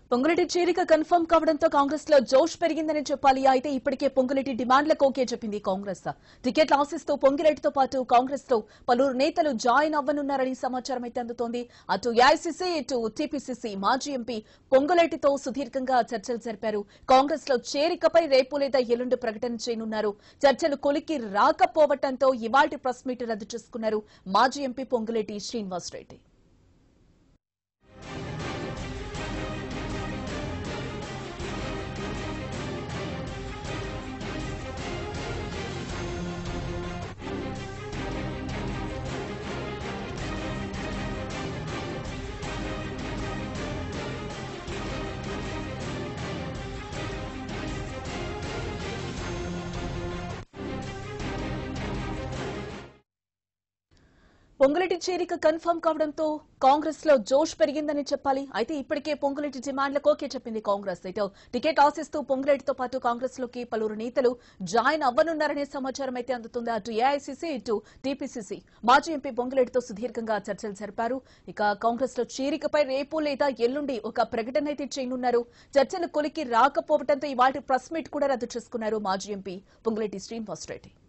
పొంగులెట్టి చేరిక కన్ఫర్మ్ కావడంతో కాంగ్రెస్ లో జోష్ పెరిగిందని చెప్పాలి అయితే ఇప్పటికే పొంగులెట్టి డిమాండ్లకు ఓకే చెప్పింది కాంగ్రెస్ టికెట్లు ఆశిస్తూ పొంగిరెడ్డితో పాటు కాంగ్రెస్ లో పలువురు నేతలు జాయిన్ అవ్వనున్నారని సమాచారం అయితే అందుతోంది అటు ఏఐసీసీ ఇటు టీపీసీసీ మాజీ ఎంపీ పొంగులెట్టితో సుదీర్ఘంగా చర్చలు జరిపారు కాంగ్రెస్ లో చేరికపై రేపు లేదా ఎల్లుండి ప్రకటన చేయనున్నారు చర్చలు కొలికి రాకపోవడంతో ఇవాల్టి ప్రెస్ మీట్ రద్దు చేసుకున్నారు మాజీ ఎంపీ పొంగులెట్టి శ్రీనివాస్ రెడ్డి పొంగులెట్టి చేరిక కన్ఫర్మ్ కావడంతో కాంగ్రెస్ లో జోష్ పెరిగిందని చెప్పాలి అయితే ఇప్పటికే పొంగులెట్టి డిమాండ్లకు ఓకే చెప్పింది కాంగ్రెస్ ఇటు టికెట్ ఆశిస్తూ పొంగులెట్టితో పాటు కాంగ్రెస్ లోకి పలువురు నేతలు జాయిన్ అవ్వనున్నారనే సమాచారం అయితే అందుతుంది అటు ఏఐసీసీ ఇటు టీపీసీసీ మాజీ ఎంపీ పొంగులెట్టితో సుదీర్ఘంగా చర్చలు జరిపారు ఇక కాంగ్రెస్ లో చేరికపై రేపు లేదా ఎల్లుండి ఒక ప్రకటన అయితే చేయనున్నారు చర్చలు కొలికి రాకపోవడంతో ఇవాటి ప్రెస్ మీట్ కూడా రద్దు చేసుకున్నారు మాజీ ఎంపీ పొంగులెట్టి శ్రీనివాస్ రెడ్డి